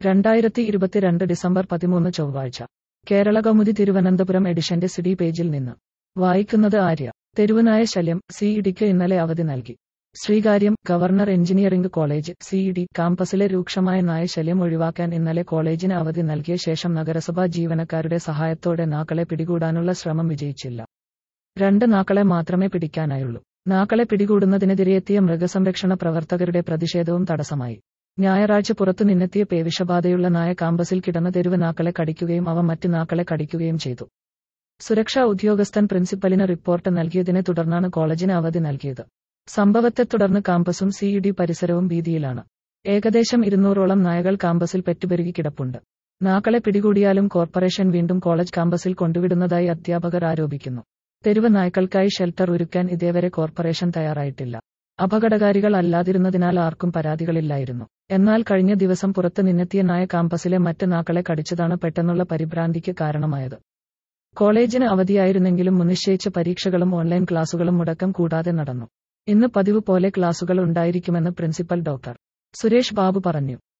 രണ്ടായിരത്തി ഇരുപത്തിരണ്ട് ഡിസംബർ പതിമൂന്ന് ചൊവ്വാഴ്ച കേരള കൗമുദി തിരുവനന്തപുരം എഡിഷന്റെ സിഡി പേജിൽ നിന്ന് വായിക്കുന്നത് ആര്യ തെരുവുനായ ശല്യം സിഇഡിക്ക് ഇന്നലെ അവധി നൽകി Sreekaryam governor engineering college CED കാമ്പസിലെ രൂക്ഷമായ നായശല്യം ഒഴിവാക്കാൻ ഇന്നലെ കോളേജിന് അവധി നൽകിയ ശേഷം നഗരസഭാ ജീവനക്കാരുടെ സഹായത്തോടെ നാക്കളെ പിടികൂടാനുള്ള ശ്രമം വിജയിച്ചില്ല രണ്ട് നാക്കളെ മാത്രമേ പിടിക്കാനായുള്ളൂ നാക്കളെ പിടികൂടുന്നതിനെതിരെയെത്തിയ മൃഗസംരക്ഷണ പ്രവർത്തകരുടെ പ്രതിഷേധവും തടസ്സമായി ഞായറാഴ്ച പുറത്തു നിന്നെത്തിയ പേവിഷബാധയുള്ള നായ കാമ്പസിൽ കിടന്ന തെരുവ് നാക്കളെ കടിക്കുകയും അവ മറ്റ് നാക്കളെ കടിക്കുകയും ചെയ്തു സുരക്ഷാ ഉദ്യോഗസ്ഥൻ പ്രിൻസിപ്പലിന് റിപ്പോർട്ട് നൽകിയതിനെ തുടർന്നാണ് കോളേജിന് അവധി നൽകിയത് സംഭവത്തെ തുടർന്ന് കാമ്പസും സിഇഡി പരിസരവും ഭീതിയിലാണ് ഏകദേശം ഇരുന്നൂറോളം നായകൾ കാമ്പസിൽ പെറ്റുപെരുകി കിടപ്പുണ്ട് നാക്കളെ പിടികൂടിയാലും കോർപ്പറേഷൻ വീണ്ടും കോളേജ് കാമ്പസിൽ കൊണ്ടുവിടുന്നതായി അധ്യാപകർ ആരോപിക്കുന്നു തെരുവ് നായ്ക്കൾക്കായി ഷെൽട്ടർ ഒരുക്കാൻ ഇതേവരെ കോർപ്പറേഷൻ തയ്യാറായിട്ടില്ല അപകടകാരികൾ അല്ലാതിരുന്നതിനാൽ ആർക്കും പരാതികളില്ലായിരുന്നു എന്നാൽ കഴിഞ്ഞ ദിവസം പുറത്ത് നിന്നെത്തിയ നായ കാമ്പസിലെ മറ്റ് നാക്കളെ കടിച്ചതാണ് പെട്ടെന്നുള്ള പരിഭ്രാന്തിക്ക് കാരണമായത് കോളേജിന് അവധിയായിരുന്നെങ്കിലും മുൻനിശ്ചയിച്ച പരീക്ഷകളും ഓൺലൈൻ ക്ലാസുകളും മുടക്കം കൂടാതെ നടന്നു ഇന്ന് പതിവ് പോലെ ക്ലാസുകൾ ഉണ്ടായിരിക്കുമെന്ന് പ്രിൻസിപ്പൽ ഡോക്ടർ സുരേഷ് ബാബു പറഞ്ഞു